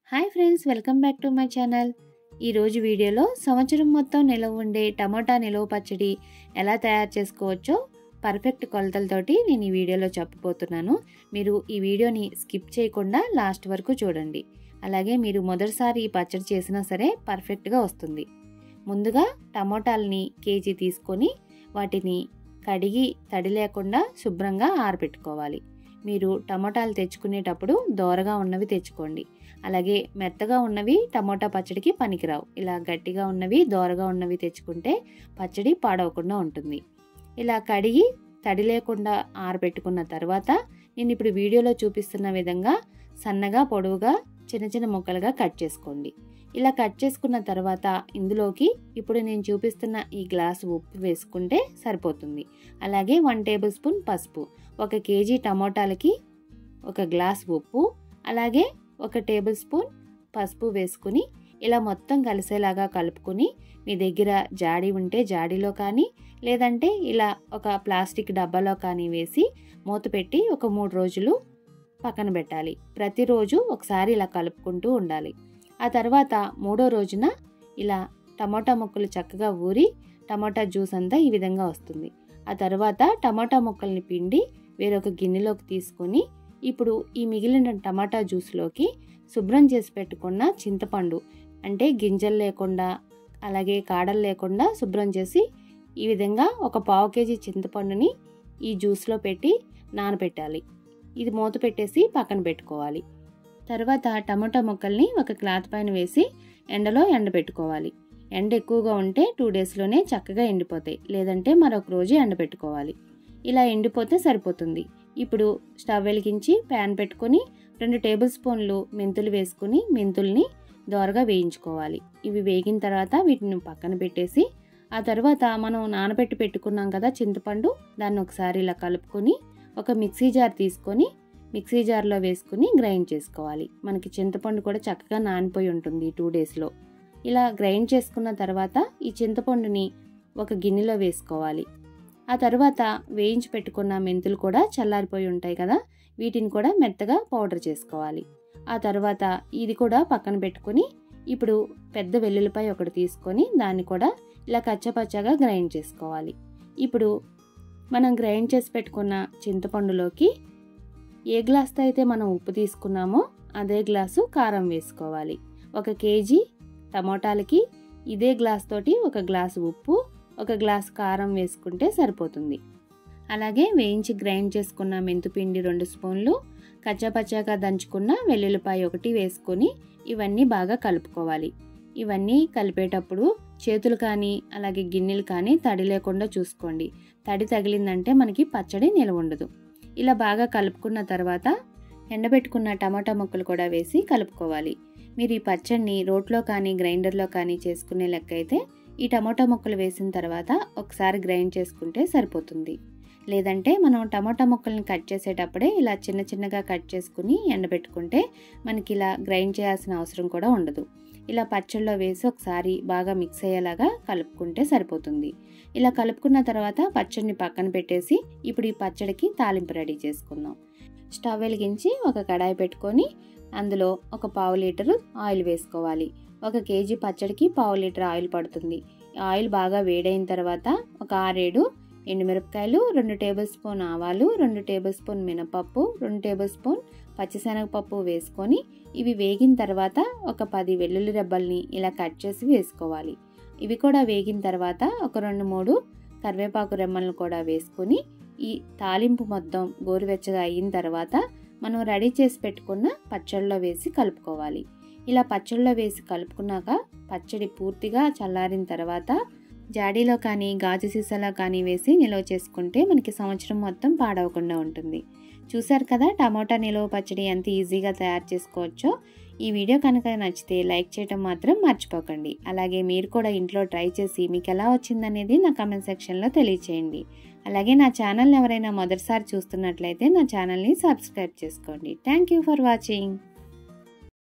hi friends welcome back to my channel ఈరోజు వీడియోలో సంవత్సరం మొత్తం నిలవ ఉండే టమోటా నిలవ పచ్చడి ఎలా తయారు చేసుకోవచ్చో పర్ఫెక్ట్ కొలతలతోటి నేను ఈ వీడియోలో చెప్పబోతున్నాను మీరు ఈ వీడియోని స్కిప్ చేయకుండా లాస్ట్ వరకు చూడండి అలాగే మీరు మొదటిసారి ఈ పచ్చడి చేసినా సరే పర్ఫెక్ట్గా వస్తుంది ముందుగా టమోటాలని కేజీ తీసుకొని వాటిని కడిగి తడి లేకుండా శుభ్రంగా ఆరబెట్టుకోవాలి మీరు టమోటాలు తెచ్చుకునేటప్పుడు దోరగా ఉన్నవి తెచ్చుకోండి అలాగే మెత్తగా ఉన్నవి టమోటా పచ్చడికి పనికిరావు ఇలా గట్టిగా ఉన్నవి దోరగా ఉన్నవి తెచ్చుకుంటే పచ్చడి పాడవకుండా ఉంటుంది ఇలా కడిగి తడి లేకుండా ఆరబెట్టుకున్న తర్వాత నేను ఇప్పుడు వీడియోలో చూపిస్తున్న విధంగా సన్నగా పొడవుగా చిన్న చిన్న ముక్కలుగా కట్ చేసుకోండి ఇలా కట్ చేసుకున్న తర్వాత ఇందులోకి ఇప్పుడు నేను చూపిస్తున్న ఈ గ్లాసు ఉప్పు వేసుకుంటే సరిపోతుంది అలాగే వన్ టేబుల్ స్పూన్ పసుపు ఒక కేజీ టమోటాలకి ఒక గ్లాస్ ఉప్పు అలాగే ఒక టేబుల్ స్పూన్ పసుపు వేసుకుని ఇలా మొత్తం కలిసేలాగా కలుపుకొని మీ దగ్గర జాడి ఉంటే జాడీలో కానీ లేదంటే ఇలా ఒక ప్లాస్టిక్ డబ్బాలో కానీ వేసి మూత పెట్టి ఒక మూడు రోజులు పక్కన పెట్టాలి ప్రతిరోజు ఒకసారి ఇలా కలుపుకుంటూ ఉండాలి ఆ తర్వాత మూడో రోజున ఇలా టమాటా ముక్కలు చక్కగా ఊరి టమాటా జ్యూస్ అంతా ఈ విధంగా వస్తుంది ఆ తర్వాత టమాటా ముక్కల్ని పిండి వేరొక గిన్నెలోకి తీసుకొని ఇప్పుడు ఈ మిగిలిన టమాటా జ్యూస్లోకి శుభ్రం చేసి పెట్టుకున్న చింతపండు అంటే గింజలు లేకుండా అలాగే కాడలు లేకుండా శుభ్రం చేసి ఈ విధంగా ఒక పావు కేజీ చింతపండుని ఈ జ్యూస్లో పెట్టి నానబెట్టాలి ఇది మూత పెట్టేసి పక్కన పెట్టుకోవాలి తర్వాత టమాటా ముక్కల్ని ఒక క్లాత్ పైన వేసి ఎండలో ఎండబెట్టుకోవాలి ఎండ ఎక్కువగా ఉంటే టూ డేస్లోనే చక్కగా ఎండిపోతాయి లేదంటే మరొక రోజు ఎండబెట్టుకోవాలి ఇలా ఎండిపోతే సరిపోతుంది ఇప్పుడు స్టవ్ వెలిగించి ప్యాన్ పెట్టుకొని రెండు టేబుల్ స్పూన్లు మెంతులు వేసుకుని మెంతుల్ని దోరగా వేయించుకోవాలి ఇవి వేగిన తర్వాత వీటిని పక్కన పెట్టేసి ఆ తర్వాత మనం నానబెట్టి పెట్టుకున్నాం కదా చింతపండు దాన్ని ఒకసారి ఇలా కలుపుకొని ఒక మిక్సీ జార్ తీసుకొని మిక్సీ జార్లో వేసుకుని గ్రైండ్ చేసుకోవాలి మనకి చింతపండు కూడా చక్కగా నానిపోయి ఉంటుంది టూ డేస్లో ఇలా గ్రైండ్ చేసుకున్న తర్వాత ఈ చింతపండుని ఒక గిన్నెలో వేసుకోవాలి ఆ తర్వాత వేయించి పెట్టుకున్న మెంతులు కూడా చల్లారిపోయి ఉంటాయి కదా వీటిని కూడా మెత్తగా పౌడర్ చేసుకోవాలి ఆ తర్వాత ఇది కూడా పక్కన పెట్టుకొని ఇప్పుడు పెద్ద వెల్లుల్లిపాయ ఒకటి తీసుకొని దాన్ని కూడా ఇలా కచ్చపచ్చగా గ్రైండ్ చేసుకోవాలి ఇప్పుడు మనం గ్రైండ్ చేసి పెట్టుకున్న చింతపండులోకి ఏ గ్లాస్తో అయితే మనం ఉప్పు తీసుకున్నామో అదే గ్లాసు కారం వేసుకోవాలి ఒక కేజీ టమోటాలకి ఇదే గ్లాస్ తోటి ఒక గ్లాసు ఉప్పు ఒక గ్లాస్ కారం వేసుకుంటే సరిపోతుంది అలాగే వేయించి గ్రైండ్ చేసుకున్న మెంతుపిండి రెండు స్పూన్లు కచ్చాపచ్చాగా దంచుకున్న వెల్లుల్లిపాయ ఒకటి వేసుకొని ఇవన్నీ బాగా కలుపుకోవాలి ఇవన్నీ కలిపేటప్పుడు చేతులు కానీ అలాగే గిన్నెలు కానీ తడి లేకుండా చూసుకోండి తడి తగిలిందంటే మనకి పచ్చడి నిలవ ఉండదు ఇలా బాగా కలుపుకున్న తర్వాత ఎండబెట్టుకున్న టమాటా ముక్కలు కూడా వేసి కలుపుకోవాలి మీరు ఈ పచ్చడిని రోట్లో కానీ గ్రైండర్లో కానీ చేసుకునే లెక్క అయితే ఈ టమాటా ముక్కలు వేసిన తర్వాత ఒకసారి గ్రైండ్ చేసుకుంటే సరిపోతుంది లేదంటే మనం టమాటా ముక్కల్ని కట్ చేసేటప్పుడే ఇలా చిన్న చిన్నగా కట్ చేసుకుని ఎండబెట్టుకుంటే మనకి ఇలా గ్రైండ్ చేయాల్సిన అవసరం కూడా ఉండదు ఇలా పచ్చళ్ళలో వేసి ఒకసారి బాగా మిక్స్ అయ్యేలాగా కలుపుకుంటే సరిపోతుంది ఇలా కలుపుకున్న తర్వాత పచ్చడిని పక్కన పెట్టేసి ఇప్పుడు ఈ పచ్చడికి తాలింపు రెడీ చేసుకుందాం స్టవ్ వెలిగించి ఒక కడాయి పెట్టుకొని అందులో ఒక పావు లీటరు ఆయిల్ వేసుకోవాలి ఒక కేజీ పచ్చడికి పావు లీటర్ ఆయిల్ పడుతుంది ఆయిల్ బాగా వేడైన తర్వాత ఒక ఆరేడు ఎండుమిరపకాయలు రెండు టేబుల్ స్పూన్ ఆవాలు రెండు టేబుల్ స్పూన్ మినపప్పు రెండు టేబుల్ స్పూన్ పచ్చిశనగపప్పు వేసుకొని ఇవి వేగిన తర్వాత ఒక పది వెల్లుల్లి రెబ్బల్ని ఇలా కట్ చేసి వేసుకోవాలి ఇవి కూడా వేగిన తర్వాత ఒక రెండు మూడు కరివేపాకు రెమ్మలను కూడా వేసుకొని ఈ తాలింపు మొత్తం గోరువెచ్చగా అయిన తర్వాత మనం రెడీ చేసి పెట్టుకున్న పచ్చళ్ళలో వేసి కలుపుకోవాలి ఇలా పచ్చళ్ళలో వేసి కలుపుకున్నాక పచ్చడి పూర్తిగా చల్లారిన తర్వాత జాడీలో కానీ గాజు సీసాలో కానీ వేసి నిల్వ చేసుకుంటే మనకి సంవత్సరం మొత్తం పాడవకుండా ఉంటుంది చూసారు కదా టమోటా నిల్వ పచ్చడి ఎంత ఈజీగా తయారు చేసుకోవచ్చో ఈ వీడియో కనుక నచ్చితే లైక్ చేయడం మాత్రం మర్చిపోకండి అలాగే మీరు కూడా ఇంట్లో ట్రై చేసి మీకు ఎలా వచ్చిందనేది నా కమెంట్ సెక్షన్లో తెలియచేయండి అలాగే నా ఛానల్ని ఎవరైనా మొదటిసారి చూస్తున్నట్లయితే నా ఛానల్ని సబ్స్క్రైబ్ చేసుకోండి థ్యాంక్ యూ ఫర్ వాచింగ్